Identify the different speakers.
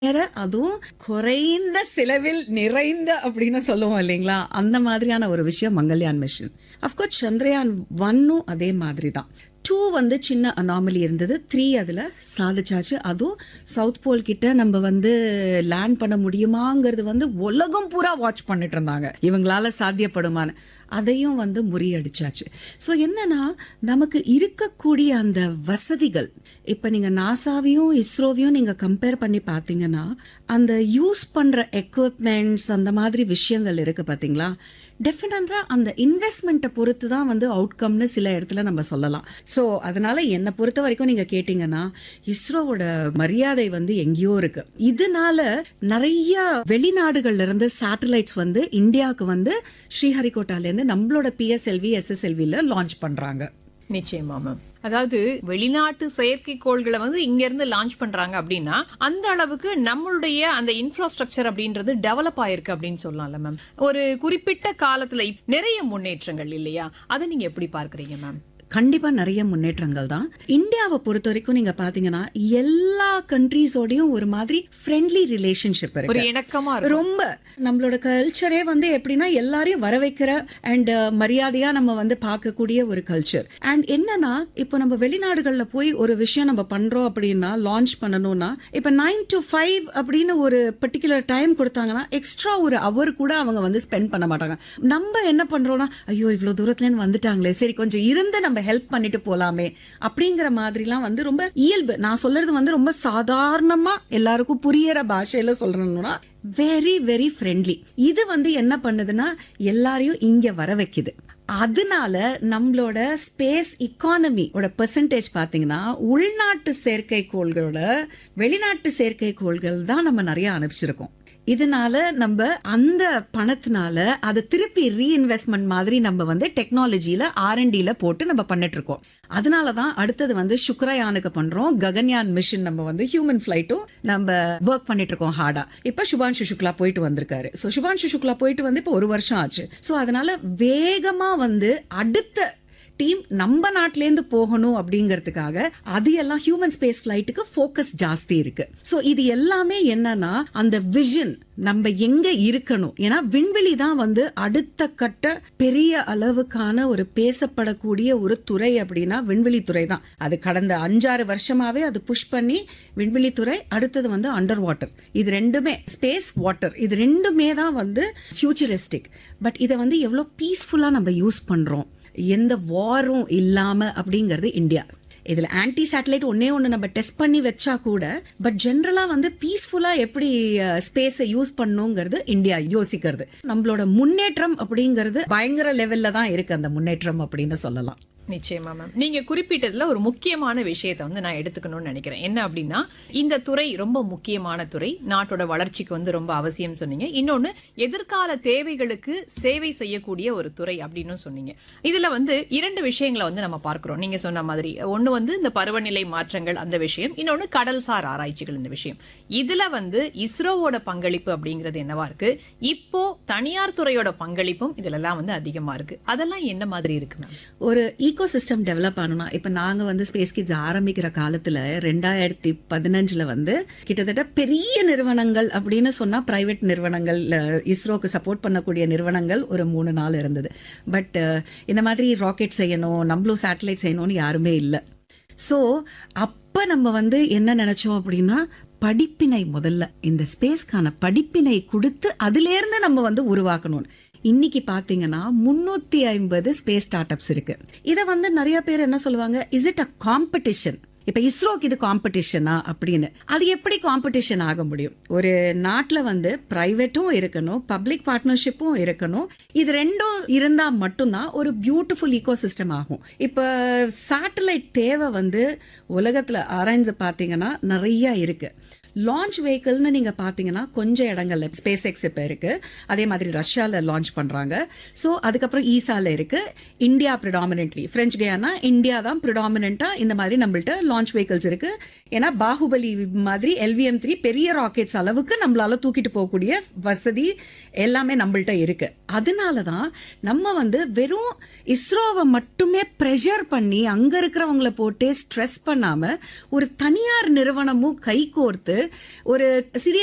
Speaker 1: நேர அதுவும் குறைந்த செலவில் நிறைந்த அப்படின்னு சொல்லுவோம் இல்லைங்களா அந்த மாதிரியான ஒரு விஷயம் மங்கள்யான் மிஷன் அஃப்கோர்ஸ் சந்திரயான் ஒன்னும் அதே மாதிரி தான் டூ வந்து சின்ன அனாமலி இருந்தது த்ரீ அதில் சாதிச்சாச்சு அதுவும் சவுத் போல் கிட்ட நம்ம வந்து லேண்ட் பண்ண முடியுமாங்கிறது வந்து உலகம் பூரா வாட்ச் பண்ணிட்டு இருந்தாங்க இவங்களால சாத்தியப்படுமான்னு அதையும் வந்து முறியடிச்சாச்சு ஸோ என்னன்னா நமக்கு இருக்கக்கூடிய அந்த வசதிகள் இப்போ நீங்கள் நாசாவையும் இஸ்ரோவையும் நீங்கள் கம்பேர் பண்ணி பார்த்தீங்கன்னா அந்த யூஸ் பண்ணுற எக்யூப்மெண்ட்ஸ் அந்த மாதிரி விஷயங்கள் இருக்குது பார்த்தீங்களா டெஃபினட்டாக அந்த இன்வெஸ்ட்மெண்ட்டை பொறுத்து தான் வந்து அவுட்கம்னு சில இடத்துல நம்ம சொல்லலாம் ஸோ அதனால என்னை பொறுத்த வரைக்கும் நீங்கள் கேட்டிங்கன்னா இஸ்ரோவோட மரியாதை வந்து எங்கேயோ இருக்கு இதனால நிறைய வெளிநாடுகள்ல இருந்து சேட்டலைட்ஸ் வந்து இந்தியாவுக்கு வந்து ஸ்ரீஹரிகோட்டாலேருந்து நம்மளோட பிஎஸ்எல்வி எஸ்எஸ்எல்வியில் லான்ச் பண்ணுறாங்க
Speaker 2: நிச்சயமா மேம் அதாவது வெளிநாட்டு செயற்கைக்கோள்களை வந்து இங்க இருந்து லான்ச் பண்றாங்க அப்படின்னா அந்த அளவுக்கு நம்மளுடைய அந்த இன்ஃப்ராஸ்ட்ரக்சர் அப்படின்றது டெவலப் ஆயிருக்கு அப்படின்னு சொல்லலாம்ல மேம் ஒரு குறிப்பிட்ட காலத்துல இப்- நிறைய முன்னேற்றங்கள் இல்லையா அதை நீங்க எப்படி பார்க்கறீங்க மேம்
Speaker 1: கண்டிப்பா நிறைய முன்னேற்றங்கள் தான் இந்தியாவை பொறுத்த வரைக்கும் நீங்க பாத்தீங்கன்னா எல்லா கண்ட்ரீஸோடயும் ஒரு மாதிரி ஃப்ரெண்ட்லி ரிலேஷன்ஷிப்
Speaker 2: ஒரு
Speaker 1: இருக்கு
Speaker 2: இணக்கமா இருக்கும்
Speaker 1: ரொம்ப நம்மளோட கல்ச்சரே வந்து எப்படின்னா எல்லாரையும் வர வைக்கிற அண்ட் மரியாதையா நம்ம வந்து பார்க்கக்கூடிய ஒரு கல்ச்சர் அண்ட் என்னன்னா இப்போ நம்ம வெளிநாடுகள்ல போய் ஒரு விஷயம் நம்ம பண்றோம் அப்படின்னா லான்ச் பண்ணணும்னா இப்போ நைன் டு ஃபைவ் அப்படின்னு ஒரு பர்டிகுலர் டைம் கொடுத்தாங்கன்னா எக்ஸ்ட்ரா ஒரு அவர் கூட அவங்க வந்து ஸ்பெண்ட் பண்ண மாட்டாங்க நம்ம என்ன பண்றோம்னா ஐயோ இவ்வளவு தூரத்துல இருந்து வந்துட்டாங்களே சரி கொஞ்சம் இருந்து நம்ம ஹெல்ப் பண்ணிட்டு போலாமே அப்படிங்கிற மாதிரிலாம் வந்து ரொம்ப இயல்பு நான் சொல்றது வந்து ரொம்ப சாதாரணமா எல்லாருக்கும் புரியற பாஷையில சொல்றேன்னா வெரி வெரி ஃப்ரெண்ட்லி இது வந்து என்ன பண்ணுதுன்னா எல்லாரையும் இங்க வர வைக்குது அதனால நம்மளோட ஸ்பேஸ் இக்கானமியோட பெர்சன்டேஜ் பார்த்தீங்கன்னா உள்நாட்டு செயற்கைக்கோள்களோட வெளிநாட்டு செயற்கைக்கோள்கள் தான் நம்ம நிறைய அனுப்பிச்சிருக்கோம் இதனால நம்ம அந்த பணத்தினால அதை திருப்பி ரீஇன்வெஸ்ட்மெண்ட் மாதிரி நம்ம வந்து டெக்னாலஜியில ஆர்என்டில போட்டு நம்ம பண்ணிட்டு இருக்கோம் அதனால தான் அடுத்தது வந்து சுக்ரயானுக்கு பண்றோம் ககன்யான் மிஷன் நம்ம வந்து ஹியூமன் ஃபிளைட்டும் நம்ம ஒர்க் பண்ணிட்டு இருக்கோம் ஹார்டா இப்ப சுபான்ஷு சுக்லா போயிட்டு வந்திருக்காரு ஸோ சுபான்ஷு சுக்லா போயிட்டு வந்து இப்போ ஒரு வருஷம் ஆச்சு ஸோ அதனால வேகமா வந்து அடுத்த டீம் நம்ம நாட்டிலேருந்து போகணும் அப்படிங்கிறதுக்காக அது எல்லாம் ஹியூமன் ஸ்பேஸ் ஃபிளைட்டுக்கு ஃபோக்கஸ் ஜாஸ்தி இருக்கு ஸோ இது எல்லாமே என்னன்னா அந்த விஷன் நம்ம எங்க இருக்கணும் ஏன்னா விண்வெளி தான் வந்து அடுத்த கட்ட பெரிய அளவுக்கான ஒரு பேசப்படக்கூடிய ஒரு துறை அப்படின்னா விண்வெளி துறை தான் அது கடந்த அஞ்சாறு வருஷமாவே அது புஷ் பண்ணி விண்வெளி துறை அடுத்தது வந்து அண்டர் வாட்டர் இது ரெண்டுமே ஸ்பேஸ் வாட்டர் இது ரெண்டுமே தான் வந்து ஃபியூச்சரிஸ்டிக் பட் இதை வந்து எவ்வளோ பீஸ்ஃபுல்லாக நம்ம யூஸ் பண்றோம் எந்த வாரும் இல்லாம அப்படிங்கிறது இந்தியா இதுல ஆன்டி சேட்டலைட் ஒன்னே ஒன்று நம்ம டெஸ்ட் பண்ணி வச்சா கூட பட் ஜென்ரலா வந்து பீஸ்ஃபுல்லா எப்படி ஸ்பேஸை யூஸ் பண்ணுங்கிறது இந்தியா யோசிக்கிறது நம்மளோட முன்னேற்றம் அப்படிங்கிறது பயங்கர லெவல்ல தான் இருக்கு அந்த முன்னேற்றம் அப்படின்னு சொல்லலாம்
Speaker 2: நிச்சயமா மேம் நீங்க குறிப்பிட்டதுல ஒரு முக்கியமான விஷயத்தை வந்து நான் எடுத்துக்கணும்னு நினைக்கிறேன் என்ன அப்படின்னா இந்த துறை ரொம்ப முக்கியமான துறை நாட்டோட வளர்ச்சிக்கு வந்து ரொம்ப அவசியம் சொன்னீங்க இன்னொன்னு எதிர்கால தேவைகளுக்கு சேவை செய்யக்கூடிய ஒரு துறை அப்படின்னு சொன்னீங்க இதுல வந்து இரண்டு விஷயங்களை வந்து நம்ம பார்க்கிறோம் நீங்க சொன்ன மாதிரி ஒண்ணு வந்து இந்த பருவநிலை மாற்றங்கள் அந்த விஷயம் இன்னொன்னு கடல்சார் ஆராய்ச்சிகள் இந்த விஷயம் இதுல வந்து இஸ்ரோவோட பங்களிப்பு அப்படிங்கிறது என்னவா இருக்கு இப்போ தனியார் துறையோட பங்களிப்பும் இதுலலாம் வந்து அதிகமா இருக்கு அதெல்லாம் என்ன மாதிரி இருக்கு மேம்
Speaker 1: ஒரு ஈகோ சிஸ்டம் டெவலப் ஆகணும்னா இப்போ நாங்கள் வந்து ஸ்பேஸ் கிட்ஸ் ஆரம்பிக்கிற காலத்தில் ரெண்டாயிரத்தி பதினஞ்சில் வந்து கிட்டத்தட்ட பெரிய நிறுவனங்கள் அப்படின்னு சொன்னால் ப்ரைவேட் நிறுவனங்கள் அஹ், இஸ்ரோக்கு சப்போர்ட் பண்ணக்கூடிய நிறுவனங்கள் ஒரு மூணு நாள் இருந்தது பட் இந்த மாதிரி ராக்கெட் செய்யணும் நம்மளும் சேட்டலைட் செய்யணும்னு யாருமே இல்லை ஸோ அப்போ நம்ம வந்து என்ன நினச்சோம் அப்படின்னா படிப்பினை முதல்ல இந்த ஸ்பேஸ்க்கான படிப்பினை கொடுத்து அதிலேருந்து நம்ம வந்து உருவாக்கணும் இன்னைக்கு பாத்தீங்கன்னா முன்னூத்தி ஐம்பது ஸ்பேஸ் ஸ்டார்ட் அப்ஸ் இருக்கு இதை வந்து நிறைய பேர் என்ன சொல்லுவாங்க இஸ் இட் அ காம்படிஷன் இப்ப இஸ்ரோக்கு இது காம்படிஷனா அப்படின்னு அது எப்படி காம்படிஷன் ஆக முடியும் ஒரு நாட்டில் வந்து பிரைவேட்டும் இருக்கணும் பப்ளிக் பார்ட்னர்ஷிப்பும் இருக்கணும் இது ரெண்டும் இருந்தா மட்டும்தான் ஒரு பியூட்டிஃபுல் ஈகோ சிஸ்டம் ஆகும் இப்போ சேட்டலைட் தேவை வந்து உலகத்துல ஆராய்ந்து பார்த்தீங்கன்னா நிறைய இருக்கு லான்ச் வெஹிக்கிள்னு நீங்கள் பார்த்தீங்கன்னா கொஞ்சம் இடங்கள்ல ஸ்பேஸ் எக்ஸ் இப்போ இருக்குது அதே மாதிரி ரஷ்யாவில் லான்ச் பண்ணுறாங்க ஸோ அதுக்கப்புறம் ஈசாவில் இருக்குது India predominantly French Guiana India தான் ப்ரிடாமினெண்ட்டாக இந்த மாதிரி நம்மள்ட்ட லான்ச் வெஹிக்கிள்ஸ் இருக்குது ஏன்னா பாகுபலி மாதிரி எல்விஎம் த்ரீ பெரிய ராக்கெட்ஸ் அளவுக்கு நம்மளால தூக்கிட்டு போகக்கூடிய வசதி எல்லாமே நம்மள்ட்ட இருக்கு அதனால தான் நம்ம வந்து வெறும் இஸ்ரோவை மட்டுமே ப்ரெஷர் பண்ணி அங்கே இருக்கிறவங்கள போட்டு ஸ்ட்ரெஸ் பண்ணாமல் ஒரு தனியார் நிறுவனமும் கைகோர்த்து ஒரு சிறிய